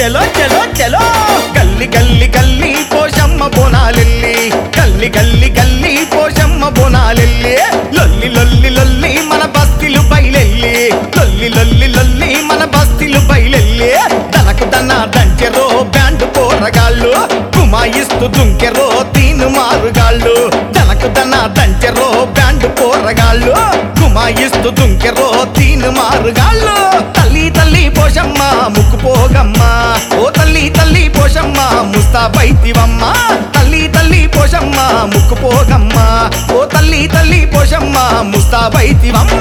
చలో చలో చలో గల్లి గల్లి గల్లి పోషమ్మ బోనాలెల్లి గల్లి గల్లి గల్లి పోషమ్మ బోనాలెల్లి లొల్లి లొల్లి లొల్లి మన బస్తీలు బయలెల్లి లొల్లి లొల్లి లొల్లి మన బస్తీలు బయలెల్లి తనకు తన దంచెరో బ్యాండ్ పోరగాళ్ళు కుమాయిస్తూ దుంకెరో తీను మారుగాళ్ళు తనకు తన దంచెరో బ్యాండ్ పోరగాళ్ళు కుమాయిస్తూ దుంకెరో తీను మారుగాళ్ళు తల్లి తల్లి పోషమ్మ ముక్కు పోగమ్మ ఓ తల్లి తల్లి పోషమ్మ ముస్తాబైతివమ్మ తల్లి తల్లి పోషమ్మ ముక్కు పోగమ్మ ఓ తల్లి తల్లి పోషమ్మ ముస్తాబైతివమ్మ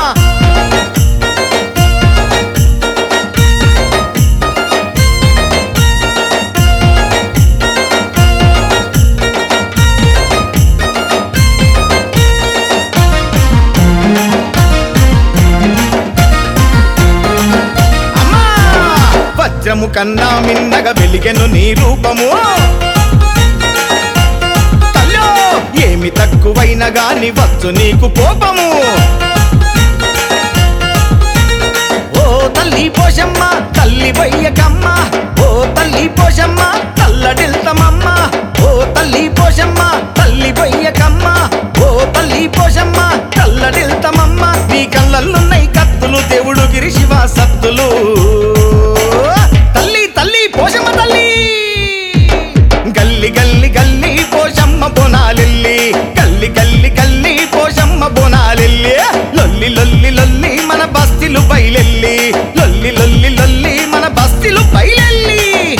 అమ్మా వజ్రము కన్నా మిన్నగ వెలిగెను నీ రూపము తల్లో ఏమి తక్కువైన గాని వచ్చు నీకు కోపము ఓ తల్లి పోషమ్మ తల్లి బయ్యకమ్మ ఓ తల్లి పోషమ్మ తల్లడిల్తమమ్మ ఓ తల్లి పోషమ్మ తల్లి బయ్యకమ్మ ఓ తల్లి పోషమ్మ తల్లడిల్తమమ్మ నీ కళ్ళల్లున్నై కత్తులు దేవుడు గిరి శివ సత్తులు తల్లి తల్లి పోషమ్మ తల్లి గల్లి గల్లి గల్లి పోషమ్మ బోనాలిల్లి గల్లి గల్లి గల్లి పోషమ్మ బోనాలిల్లి లొల్లి లొల్లి లొల్లి మన బస్తీలు బయలెల్లి లొల్లి లొల్లి లొల్లి మన బస్తీలు బయలెల్లి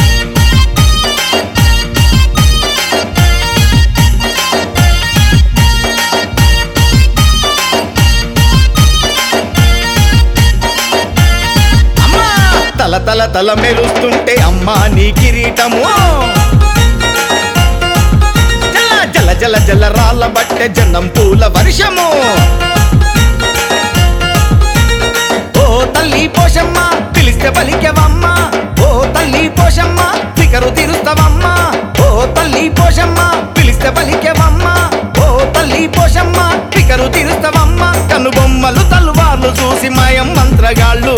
అమ్మా తల తల తల మెరుస్తుంటే అమ్మా నీ కిరీటము జల జల జల జల రాళ్ళ బట్టె జన్నం పూల వర్షము ఓ తల్లి పోషమ్మ పిలిస్తే పలికెవమ్మ ఓ తల్లి పోషమ్మ ఫికరు తీరుస్తావమ్మ ఓ తల్లి పోషమ్మ పిలిస్తే పలికెవమ్మ ఓ తల్లి పోషమ్మ ఫికరు తీరుస్తావమ్మ కనుబొమ్మలు తల్వార్లు చూసి మాయం మంత్రగాళ్ళు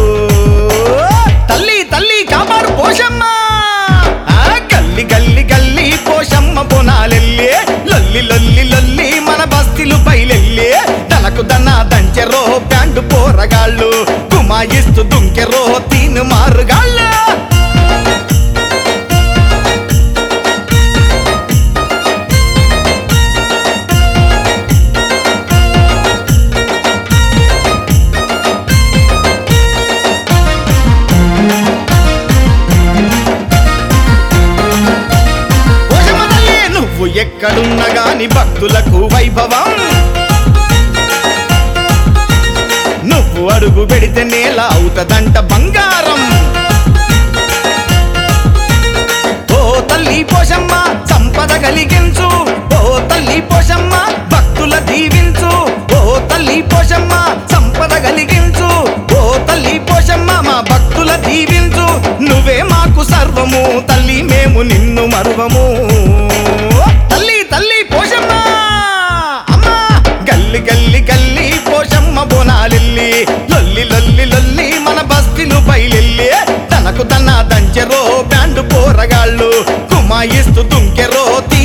తల్లి తల్లి కాపాడు పోషమ్మ ఆ గల్లి గల్లి గల్లి పోషమ్మ బోనాలెల్లి లొల్లి లొల్లి లొల్లి మన బస్తీలు బయలెల్లి తనకు దన్న దంచెరో బ్యాండు పోరగాళ్ళు కుమాయిస్తూ దుంకెరో తీను మారుగాళ్ళు పోషమ్మ తల్లి నువ్వు ఎక్కడున్న గాని భక్తులకు వైభవం నువ్వు అడుగు పెడితే నేల అవుతదంట బంగారం ఓ తల్లి పోషమ్మ సంపద కలిగించు ఓ తల్లి పోషమ్మ భక్తుల దీవించు ఓ తల్లి పోషమ్మ సంపద కలిగించు ఓ తల్లి పోషమ్మ మా భక్తుల దీవించు నువ్వే మాకు సర్వము తల్లి మేము నిన్ను మరువము తల్లి తల్లి పోషమ్మ అమ్మా గల్లి గల్లి గల్లి పోషమ్మ బోనాలిల్లి లొల్లి లొల్లి లొల్లి మన బస్తీలు బయలెల్లి తనకు తన దంచెరో బ్యాండు పోరగాళ్ళు కుమాయిస్తూ దుంకెరో